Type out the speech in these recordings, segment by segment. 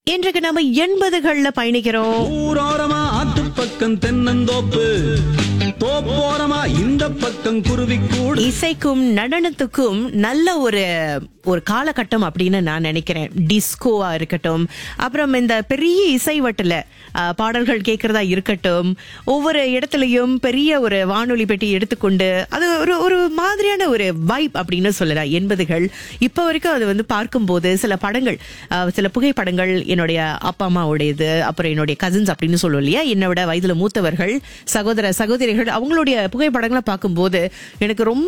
இன்றைக்கு நம்ம எண்பதுகள்ல பயணிக்கிறோம் ஊரோரமா ஆத்து பக்கம் தென்னந்தோப்பு தோப்போரமா இந்த பக்கம் குருவி கூடு இசைக்கும் நடனத்துக்கும் நல்ல ஒரு ஒரு காலகட்டம் அப்படின்னு நான் நினைக்கிறேன் டிஸ்கோவா இருக்கட்டும் அப்புறம் இந்த பெரிய இசை வட்டுல அஹ், பாடல்கள் கேட்கறதா இருக்கட்டும் ஒவ்வொரு இடத்துலயும் பெரிய ஒரு வானொலி பெட்டி எடுத்துக்கொண்டு அது ஒரு ஒரு மாதிரியான ஒரு வைப் அப்படின்னு சொல்லலாம் எண்பதுகள் இப்ப வரைக்கும் அது வந்து பார்க்கும்போது சில படங்கள் அஹ், சில புகைப்படங்கள் என்னுடைய அப்பா அம்மாவுடையது அப்புறம் என்னுடைய கசின்ஸ் அப்படின்னு சொல்லுவோம் இல்லையா என்னோட வயதுல மூத்தவர்கள் சகோதர சகோதரிகள் அவங்களுடைய புகைப்படங்களை பார்க்கும்போது எனக்கு ரொம்ப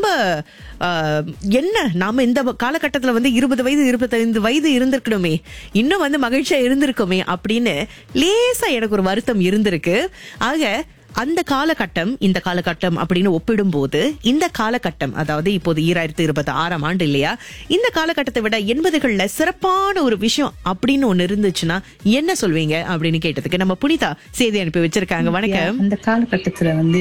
ஆஹ், என்ன நாம இந்த காலகட்டத்துல வந்து இருபது வயது இருபத்தைந்து வயது இருந்திருக்கணுமே இன்னும் வந்து மகிழ்ச்சியா இருந்திருக்குமே அப்படின்னு லேசா எனக்கு ஒரு வருத்தம் இருந்திருக்கு ஆக அந்த காலகட்டம் இந்த காலகட்டம் அப்படின்னு ஒப்பிடும்போது இந்த காலகட்டம் அதாவது இப்போது ஈராயிரத்தி இருபத்தி ஆறாம் ஆண்டு இல்லையா இந்த காலகட்டத்தை விட எண்பதுகள்ல சிறப்பான ஒரு விஷயம் அப்படின்னு ஒண்ணு இருந்துச்சுன்னா என்ன சொல்வீங்க அப்படின்னு கேட்டதுக்கு நம்ம புனிதா செய்தி அனுப்பி வச்சிருக்காங்க வணக்கம் அந்த காலகட்டத்துல வந்து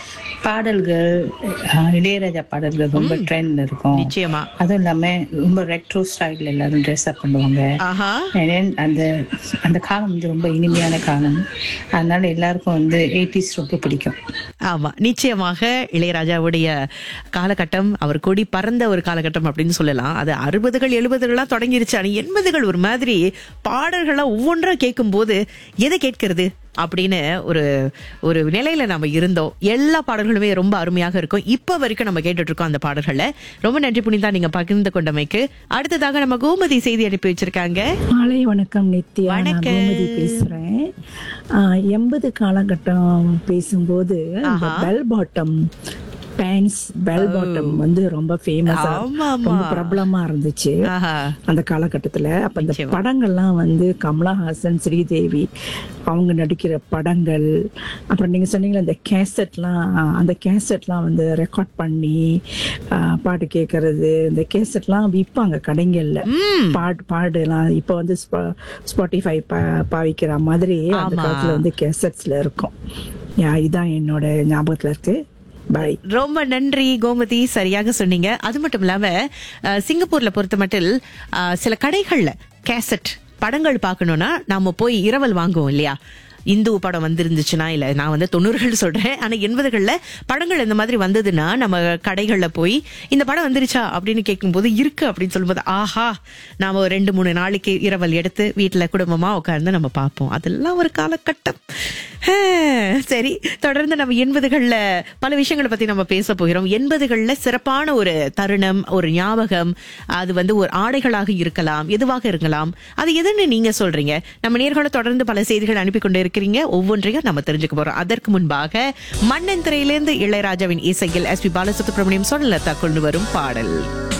பாடல்கள் அஹ், இளையராஜா பாடல்கள் ரொம்ப ட்ரெண்ட்ல இருக்கும் நிச்சயமா அதுவும் இல்லாம ரொம்ப ரெட்ரோ ஸ்டைல்ல எல்லாரும் ட்ரெஸ் அப் பண்ணுவாங்க ஆஹா And then அந்த அந்த காலம் வந்து ரொம்ப இனிமையான காலம் அதனால எல்லாருக்கும் வந்து எயிட்டிஸ் ரொம்ப பிடிக்கும் ஆமா நிச்சயமாக இளையராஜாவுடைய காலகட்டம் அவர் கொடி பறந்த ஒரு காலகட்டம் அப்படின்னு சொல்லலாம் அது அறுபதுகள் எழுபதுகள்லாம் தொடங்கிருச்சு ஆனா எண்பதுகள் ஒரு மாதிரி பாடல்கள்லாம் ஒவ்வொன்றா கேட்கும்போது எதை கேட்கறது அப்படின்னு ஒரு ஒரு நிலையில நம்ம இருந்தோம் எல்லா பாடல்களுமே ரொம்ப அருமையாக இருக்கும் இப்ப வரைக்கும் நம்ம கேட்டுட்டு இருக்கோம் அந்த பாடல்களை ரொம்ப நன்றி புனிதா நீங்க பகிர்ந்து கொண்டமைக்கு அடுத்ததாக நம்ம கோமதி செய்தி அனுப்பி வச்சிருக்காங்க மாலை வணக்கம் நித்யா நான் வணக்கம். கோமதி பேசுறேன் ஆஹ், எண்பது காலகட்டம் பேசும்போது இந்த bell bottom pants bell bottom வந்து ரொம்ப ஃபேமஸா ஆமா, ஆமா. ரொம்ப பிரபலமா இருந்துச்சு ஆஹா அந்த காலகட்டத்துல அப்ப இந்த நிச்சயமா. படங்கள்லாம் வந்து கமலஹாசன் ஸ்ரீதேவி அவங்க நடிக்கிற படங்கள் அப்புறம் நீங்க சொன்னீங்களே இந்த கேசட்லாம் அந்த கேசட்லாம் வந்து ரெக்கார்ட் பண்ணி ஆஹ், பாட்டு கேட்கறது இந்த கேசட்லாம் விற்பாங்க கடைங்கள்ல பாட்டு பாடுலாம் இப்போ வந்து ஸ்பாட்டிஃபை பாவிக்கிற மாதிரி அந்த ஆமா. காலத்துல வந்து கேசட்ஸ்ல இருக்கும் யா இதான் என்னோட ஞாபகத்துல இருக்கு பை ரொம்ப நன்றி கோமதி சரியாக சொன்னீங்க அது மட்டும் இல்லாம அஹ், சிங்கப்பூர்ல பொறுத்த மட்டில் அஹ், சில கடைகள்ல கேசட் படங்கள் பார்க்கணும்னா நாம போய் இரவல் வாங்குவோம் இல்லையா இந்து படம் வந்திருந்துச்சுன்னா இல்ல நான் வந்து தொண்ணூறுகள் சொல்றேன் ஆனா எண்பதுகள்ல படங்கள் இந்த மாதிரி வந்ததுன்னா நம்ம கடைகள்ல போய் இந்த படம் வந்துருச்சா அப்படின்னு கேட்கும்போது இருக்கு அப்படின்னு சொல்லும்போது ஆஹா நாம ஒரு ரெண்டு மூணு நாளைக்கு இரவல் எடுத்து வீட்டுல குடும்பமா உட்கார்ந்து நம்ம பார்ப்போம் அதெல்லாம் ஒரு காலகட்டம் ஹம், சரி தொடர்ந்து நம்ம எண்பதுகள்ல பல விஷயங்களை பத்தி நம்ம பேச போகிறோம் எண்பதுகள்ல சிறப்பான ஒரு தருணம் ஒரு ஞாபகம் அது வந்து ஒரு ஆடைகளாக இருக்கலாம் எதுவாக இருக்கலாம் அது எதுன்னு நீங்க சொல்றீங்க நம்ம நேர்களை தொடர்ந்து பல செய்திகள் அனுப்பி கொண்டு இருக்கிறீங்க ஒவ்வொன்றையும் நம்ம தெரிஞ்சுக்க போறோம் அதற்கு முன்பாக மன்னன் திரையிலிருந்து இளையராஜாவின் இசையில் எஸ் பி பாலசுப்ரமணியம் சொல்லலத்தா கொண்டு வரும் பாடல்